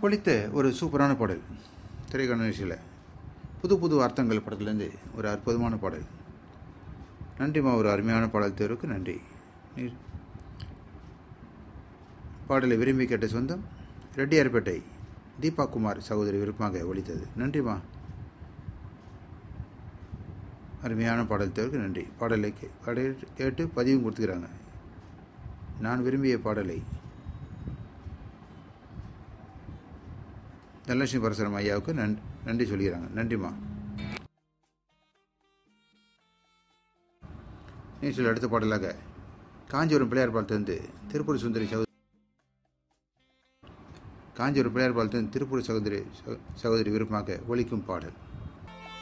ஒழித்த ஒரு சூப்பரான பாடல் திரைக்கண நிகழ்ச்சியில் புது புது அர்த்தங்கள் படத்துலேருந்து ஒரு அற்புதமான பாடல் நன்றிம்மா ஒரு அருமையான பாடல் தேர்வுக்கு நன்றி நீ- பாடலை விரும்பி கேட்ட சொந்தம் ரெட்டியார்பேட்டை தீபா குமார் சகோதரி விருப்பமாக ஒழித்தது நன்றிம்மா அருமையான பாடல் தேர்வுக்கு நன்றி பாடலை கே- பாடல் கேட்டு பதிவும் கொடுத்துக்கிறாங்க நான் விரும்பிய பாடலை தனலட்சுமி பரசுரம் ஐயாவுக்கு நன் நன்றி சொல்கிறாங்க நன்றிம்மா நிகழ்ச்சியில் அடுத்த பாடலாக காஞ்சிபுரம் பிள்ளையார் பாலத்திலிருந்து திருப்பூர் சுந்தரி சகோதரி காஞ்சிபுரம் பிள்ளையார் பாலத்திலிருந்து திருப்பூர் சகோதரி சகோ- சகோதரி விருப்பமாக ஒலிக்கும் பாடல்